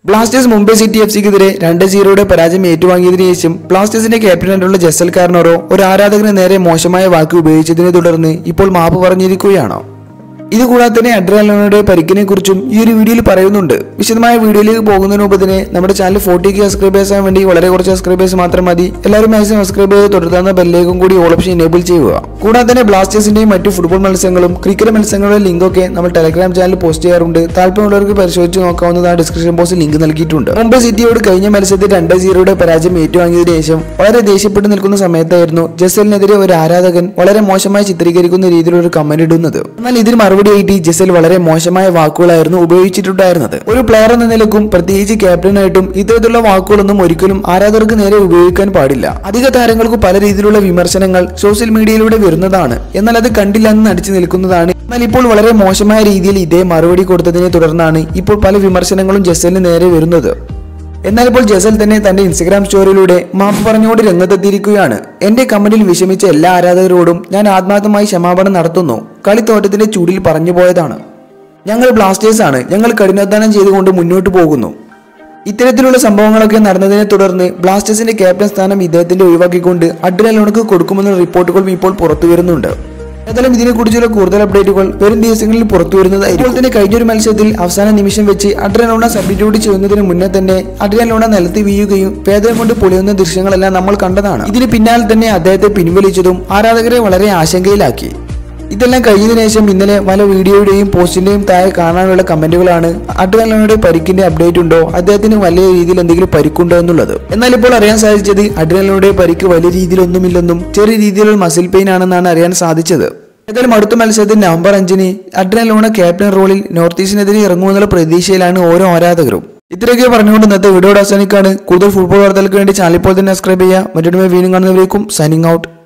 Blasters Mumbai City F സിക്കെതിരെ രണ്ട് സീറോയുടെ പരാജയം ഏറ്റുവാങ്ങിയതിനു ശേഷം ബ്ലാസ്റ്റേഴ്സിന്റെ ക്യാപ്റ്റനായിട്ടുള്ള ജസൽ കാർണറോ ഒരു ആരാധകന് നേരെ മോശമായ വാക്ക് ഉപയോഗിച്ചതിനെ തുടർന്ന് ഇപ്പോൾ മാപ്പ് പറഞ്ഞിരിക്കുകയാണോ ഇതുകൂടാതെ തന്നെ അഡ്രാലോണയുടെ പരിക്കിനെ കുറിച്ചും ഈ ഒരു വീഡിയോയിൽ പറയുന്നുണ്ട് വിശദമായ വീഡിയോയിലേക്ക് പോകുന്നതിന് മുമ്പ് തന്നെ നമ്മുടെ ചാനൽ ഫോർട്ടി കെ സബ്സ്ക്രൈബേഴ്സ് ആകാൻ വേണ്ടി വളരെ കുറച്ച് സബ്സ്ക്രൈബേഴ്സ് മാത്രം മതി എല്ലാവരും മാക്സിമം സബ്സ്ക്രൈബ് ചെയ്ത് തുടർന്ന ബെല്ലേക്കും കൂടി ഓൾ ഓപ്ഷൻ എനേബിൾ ചെയ്യുക കൂടാതെ തന്നെ ബ്ലാസ്റ്റേഴ്സിന്റെയും മറ്റു ഫുട്ബോൾ മത്സരങ്ങളും ക്രിക്കറ്റ് മത്സരങ്ങളുടെ ലിങ്കൊക്കെ നമ്മൾ ടെലഗ്രാം ചാനൽ പോസ്റ്റ് ചെയ്യാറുണ്ട് താല്പര്യമുള്ളവർക്ക് പരിശോധിച്ച് നോക്കാവുന്നതാണ് ഡിസ്ക്രിപ്ഷൻ ബോക്സിൽ ലിങ്ക് നൽകിയിട്ടുണ്ട് മുംബൈ സിറ്റിയോട് കഴിഞ്ഞ മത്സരത്തിൽ രണ്ട് സീറോയുടെ പരാജയം ഏറ്റുവാങ്ങിയതിനു ശേഷം വളരെ ദേഷ്യപ്പെട്ട് നിൽക്കുന്ന സമയത്തായിരുന്നു ജസലിനെതിരെ ഒരു ആരാധകൻ വളരെ മോശമായി ചിത്രീകരിക്കുന്ന രീതിയിലുള്ള ഒരു കമന്റ് ഇടുന്നത് എന്നാൽ ഇതിന് മറുപടിയായിട്ട് ജസൽ വളരെ മോശമായ വാക്കുകളായിരുന്നു ഉപയോഗിച്ചിട്ടുണ്ടായിരുന്നത് ഒരു പ്ലെയർ എന്ന നിലക്കും പ്രത്യേകിച്ച് ക്യാപ്റ്റനായിട്ടും ഇത്തരത്തിലുള്ള വാക്കുകളൊന്നും ഒരിക്കലും ആരാധകർക്ക് നേരെ ഉപയോഗിക്കാൻ പാടില്ല അധിക താരങ്ങൾക്ക് പല രീതിയിലുള്ള വിമർശനങ്ങൾ സോഷ്യൽ മീഡിയയിലൂടെ വരുന്നതാണ് എന്നാൽ അത് കണ്ടില്ല എന്ന് നടിച്ചു നിൽക്കുന്നതാണ് എന്നാൽ ഇപ്പോൾ വളരെ മോശമായ രീതിയിൽ ഇതേ മറുപടി കൊടുത്തതിനെ തുടർന്നാണ് ഇപ്പോൾ പല വിമർശനങ്ങളും ജസലിന് നേരെ വരുന്നത് എന്നാൽ ഇപ്പോൾ ജസൽ തന്നെ തന്റെ ഇൻസ്റ്റഗ്രാം സ്റ്റോറിയിലൂടെ മാപ്പ് പറഞ്ഞുകൊണ്ട് രംഗത്തെത്തിയിരിക്കുകയാണ് എന്റെ കമന്റിൽ വിഷമിച്ച എല്ലാ ആരാധകരോടും ഞാൻ ആത്മാർത്ഥമായി ക്ഷമാപണം നടത്തുന്നു കളിത്തോട്ടത്തിന്റെ ചൂടിൽ പറഞ്ഞു പോയതാണ് ഞങ്ങൾ ബ്ലാസ്റ്റേഴ്സ് ആണ് ഞങ്ങൾ കഠിനാധ്വാനം ചെയ്തുകൊണ്ട് മുന്നോട്ട് പോകുന്നു ഇത്തരത്തിലുള്ള സംഭവങ്ങളൊക്കെ നടന്നതിനെ തുടർന്ന് ബ്ലാസ്റ്റേഴ്സിന്റെ ക്യാപ്റ്റൻ സ്ഥാനം ഇദ്ദേഹത്തിന്റെ ഒഴിവാക്കിക്കൊണ്ട് അഡ്രലോണക്ക് കൊടുക്കുമെന്ന റിപ്പോർട്ടുകളും ഇപ്പോൾ പുറത്തു വരുന്നുണ്ട് ഏതായാലും ഇതിനെക്കുറിച്ചുള്ള കൂടുതൽ അപ്ഡേറ്റുകൾ വരും ദിവസങ്ങളിൽ പുറത്തു വരുന്നതായിരിക്കും ഇപ്പോൾ തന്നെ കഴിഞ്ഞൊരു മത്സരത്തിൽ അവസാന നിമിഷം വെച്ച് അഡ്രലോണ സബ്സ്റ്റിറ്റ്യൂട്ട് ചെയ്യുന്നതിന് മുന്നേ തന്നെ അഡ്രലോണ നിലത്ത് വീഴുകയും വേദന കൊണ്ട് പൊളിയുന്ന ദൃശ്യങ്ങളെല്ലാം നമ്മൾ കണ്ടതാണ് ഇതിന് പിന്നാലെ തന്നെ അദ്ദേഹത്തെ പിൻവലിച്ചതും ആരാധകരെ വളരെ ആശങ്കയിലാക്കി ഇതെല്ലാം കഴിഞ്ഞതിനു ശേഷം ഇന്നലെ പല വീഡിയോയുടെയും പോസ്റ്റിന്റെയും താഴെ കാണാനുള്ള കമന്റുകളാണ് അഡ്രിയാലോണയുടെ പരിക്കിന്റെ അപ്ഡേറ്റ് ഉണ്ടോ അദ്ദേഹത്തിന് വലിയ രീതിയിൽ എന്തെങ്കിലും പരിക്കുണ്ടോ എന്നുള്ളത് എന്നാൽ ഇപ്പോൾ അറിയാൻ സാധിച്ചത് അഡ്രിയാലോണയുടെ പരിക്ക് വലിയ രീതിയിലൊന്നുമില്ലെന്നും ചെറിയ രീതിയിലുള്ള മസിൽ പെയിൻ ആണെന്നാണ് അറിയാൻ സാധിച്ചത് ഏതായാലും അടുത്ത മത്സരത്തിൽ നവംബർ അഞ്ചിന് അഡ്രിയാലോണ ക്യാപ്റ്റൻ റോളിൽ നോർത്ത് ഈസ്റ്റിനെതിരെ ഇറങ്ങുമെന്നുള്ള പ്രതീക്ഷയിലാണ് ഓരോ ആരാധകരും ഇത്രയൊക്കെ പറഞ്ഞുകൊണ്ട് ഇന്നത്തെ വീഡിയോ അവസാനിക്കാണ് കൂടുതൽ ഫുട്ബോൾ വാർത്തകൾക്ക് വേണ്ടി ചാനൽ ഇപ്പോൾ തന്നെ സബ്സ്ക്രൈബ് ചെയ്യുക മറ്റൊരു വീണ്ടും കാണുന്നവരേക്കും സൈനിങ് ഔട്ട്